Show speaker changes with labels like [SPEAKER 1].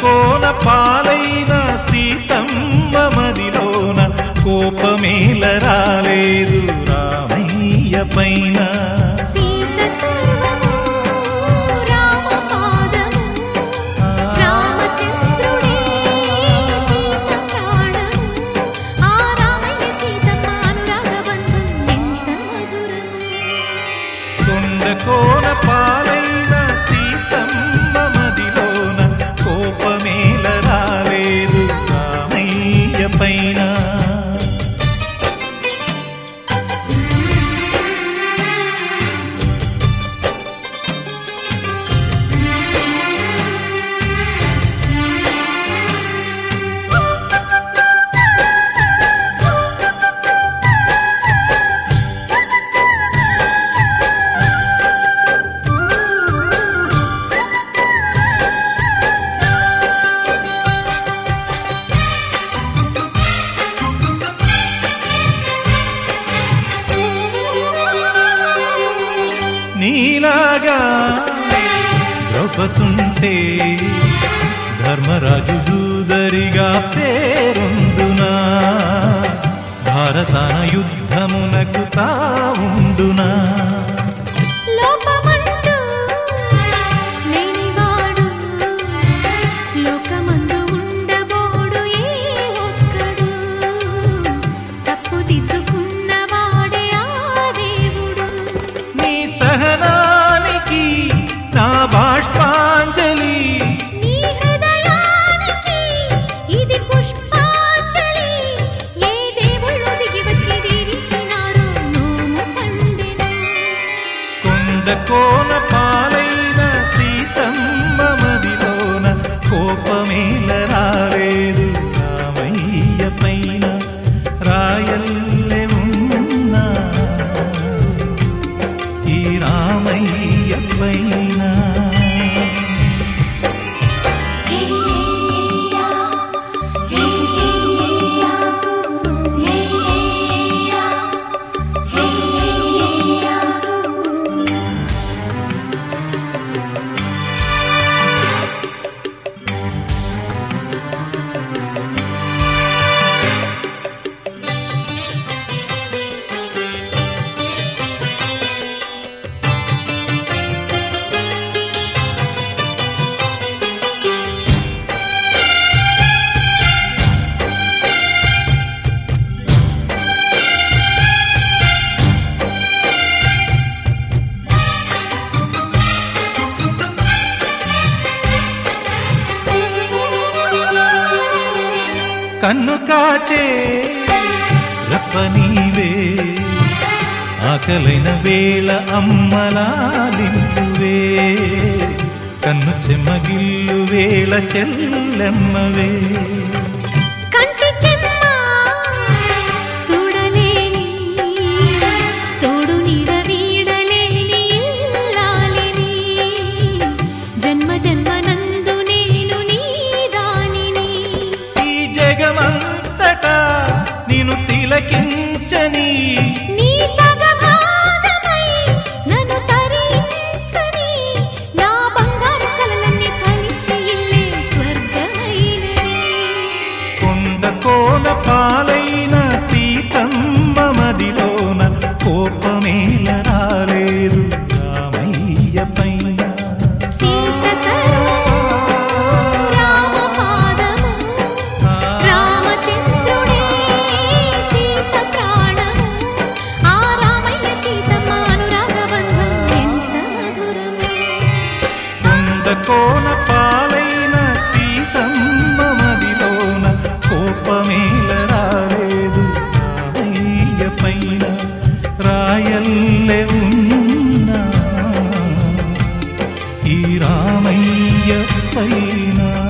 [SPEAKER 1] కోన పాలైన సీతమ్మ మదిలోన కోపమేల రాలేదు రామయ్య పైన
[SPEAKER 2] సీత సర్వము రామపాదము రామచంద్రుడే సీత ప్రాణము ఆ రామయ్య సీతమ్మ అనురాగబంధం ఎంత మధురము
[SPEAKER 1] కొండ కోన పాలైన సీతమ్మ మదిలోన కోపమేల రాలేదు రామయ్య పైన నీలాగా ద్రౌపతుంటే ధర్మరాజు జూదరిగా పేరొందునా భారతాన యుద్ధమునకు తావుండునా
[SPEAKER 2] లోపమంటూ లేనివాడు లోకమందు ఉండబోడు ఏ ఒక్కడు తప్పుదిద్దుకున్నవాడే ఆ దేవుడు
[SPEAKER 1] నీ సహనానికి నా బాష్పాంజలి
[SPEAKER 2] నీ హృదయానికి ఇది పుష్పాంజలి ఏ దేవుళ్ళు దిగి వచ్చి దీవించినారో నోము పండెను
[SPEAKER 1] కొండ కోన పాలైన సీతమ్మ మదిలోన కోపమేల రాలేదు రామయ్య పైన రాయల్లె ఉన్నా ఈ రామయ్య పైన కన్ను కాచే రప్ప నీవే ఆకలైన వేళ అమ్మలాలింపువే కన్ను చెమ్మగిల్లు వేళ చెల్లెమ్మవే
[SPEAKER 2] కంటి చెమ్మ చూడలేని తోడు నీడ వీడలేని ఇల్లాలిని జన్మ జన్మనందు నేను నీ దానిని
[SPEAKER 1] ఈ జగమంతటా నేను తిలకించని
[SPEAKER 2] నీ సగభాగమై నన్ను తరించని నా బంగారు కలలన్నీ ఫలించి ఇల్లే స్వర్గమైనది
[SPEAKER 1] కొండ కోన పాలైన సీతమ్మ మదిలోన కోపమేల రాలేదు రామయ్య పైన
[SPEAKER 2] సీత సర్వము రామపాదము రామచంద్రుడే సీత ప్రాణము ఆ రామయ్య సీతమ్మ అనురాగబంధం ఎంత మధురము
[SPEAKER 1] కొండ కోన పాలైన సీతమ్మ మదిలోన కోపమేల రాలేదు రామయ్య పైన రాయల్లె ఉన్నా ఈ రామయ్య పైన